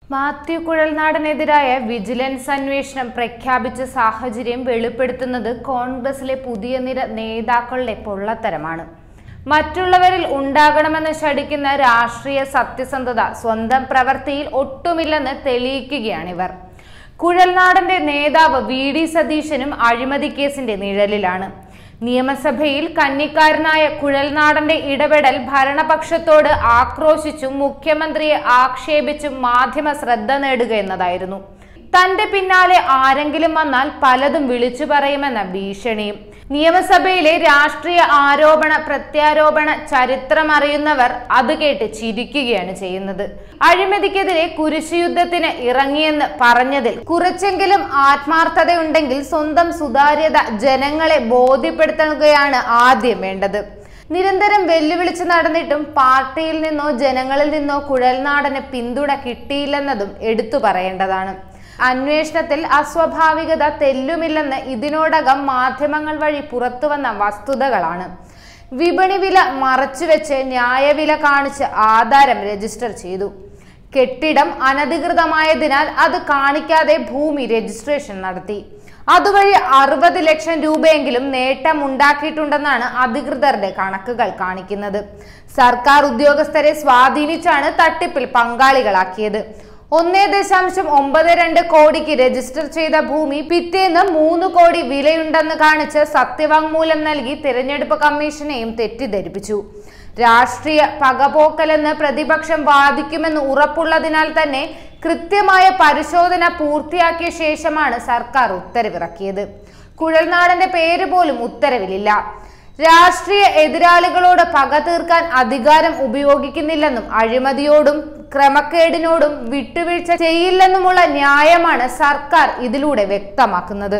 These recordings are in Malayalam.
മാത്യു കുഴൽനാടനെതിരായ വിജിലൻസ് അന്വേഷണം പ്രഖ്യാപിച്ച സാഹചര്യം വെളിപ്പെടുത്തുന്നത് കോൺഗ്രസിലെ പുതിയ നിര നേതാക്കളുടെ പൊള്ളത്തരമാണ് മറ്റുള്ളവരിൽ ഉണ്ടാകണമെന്ന് ശടിക്കുന്ന രാഷ്ട്രീയ സത്യസന്ധത സ്വന്തം പ്രവൃത്തിയിൽ ഒട്ടുമില്ലെന്ന് തെളിയിക്കുകയാണിവർ കുഴൽനാടന്റെ നേതാവ് വി ഡി സതീശനും അഴിമതി കേസിന്റെ നിഴലിലാണ് നിയമസഭയിൽ കന്നിക്കാരനായ കുഴൽനാടന്റെ ഇടപെടൽ ഭരണപക്ഷത്തോട് ആക്രോശിച്ചും മുഖ്യമന്ത്രിയെ ആക്ഷേപിച്ചും മാധ്യമ ശ്രദ്ധ നേടുക എന്നതായിരുന്നു തന്റെ പിന്നാലെ ആരെങ്കിലും വന്നാൽ പലതും വിളിച്ചു പറയുമെന്ന ഭീഷണിയും നിയമസഭയിലെ രാഷ്ട്രീയ ആരോപണ പ്രത്യാരോപണ ചരിത്രമറിയുന്നവർ അത് കേട്ട് ചിരിക്കുകയാണ് ചെയ്യുന്നത് അഴിമതിക്കെതിരെ കുരിശുയുദ്ധത്തിന് ഇറങ്ങിയെന്ന് പറഞ്ഞതിൽ കുറച്ചെങ്കിലും ആത്മാർത്ഥതയുണ്ടെങ്കിൽ സ്വന്തം സുതാര്യത ജനങ്ങളെ ബോധ്യപ്പെടുത്തുകയാണ് ആദ്യം വേണ്ടത് നിരന്തരം വെല്ലുവിളിച്ച് നടന്നിട്ടും പാർട്ടിയിൽ നിന്നോ ജനങ്ങളിൽ നിന്നോ കുഴൽനാടന് പിന്തുണ കിട്ടിയില്ലെന്നതും എടുത്തു പറയേണ്ടതാണ് അന്വേഷണത്തിൽ അസ്വാഭാവികത തെല്ലുമില്ലെന്ന് ഇതിനോടകം മാധ്യമങ്ങൾ വഴി പുറത്തുവന്ന വസ്തുതകളാണ് വിപണി വില മറച്ചുവെച്ച് ന്യായവില കാണിച്ച് ആധാരം രജിസ്റ്റർ ചെയ്തു കെട്ടിടം അനധികൃതമായതിനാൽ അത് കാണിക്കാതെ ഭൂമി രജിസ്ട്രേഷൻ നടത്തി അതുവഴി അറുപത് ലക്ഷം രൂപയെങ്കിലും നേട്ടം ഉണ്ടാക്കിയിട്ടുണ്ടെന്നാണ് അധികൃതരുടെ കണക്കുകൾ കാണിക്കുന്നത് സർക്കാർ ഉദ്യോഗസ്ഥരെ സ്വാധീനിച്ചാണ് തട്ടിപ്പിൽ പങ്കാളികളാക്കിയത് ഒന്നേ ദശാംശം ഒമ്പത് രണ്ട് കോടിക്ക് രജിസ്റ്റർ ചെയ്ത ഭൂമി പിറ്റേന്ന് മൂന്ന് കോടി വിലയുണ്ടെന്ന് കാണിച്ച് സത്യവാങ്മൂലം നൽകി തിരഞ്ഞെടുപ്പ് കമ്മീഷനെയും തെറ്റിദ്ധരിപ്പിച്ചു രാഷ്ട്രീയ പകപോക്കലെന്ന് പ്രതിപക്ഷം വാദിക്കുമെന്ന് ഉറപ്പുള്ളതിനാൽ തന്നെ കൃത്യമായ പരിശോധന പൂർത്തിയാക്കിയ ശേഷമാണ് സർക്കാർ ഉത്തരവിറക്കിയത് കുഴൽനാടന്റെ പേര് പോലും ഉത്തരവിലില്ല രാഷ്ട്രീയ എതിരാളികളോട് പക തീർക്കാൻ അധികാരം ഉപയോഗിക്കുന്നില്ലെന്നും അഴിമതിയോടും ക്രമക്കേടിനോടും വിട്ടുവീഴ്ച ചെയ്യില്ലെന്നുമുള്ള ന്യായമാണ് സർക്കാർ ഇതിലൂടെ വ്യക്തമാക്കുന്നത്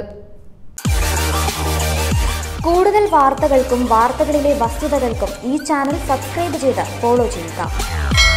കൂടുതൽ വാർത്തകൾക്കും വാർത്തകളിലെ വസ്തുതകൾക്കും ഈ ചാനൽ സബ്സ്ക്രൈബ് ചെയ്ത് ഫോളോ ചെയ്യുക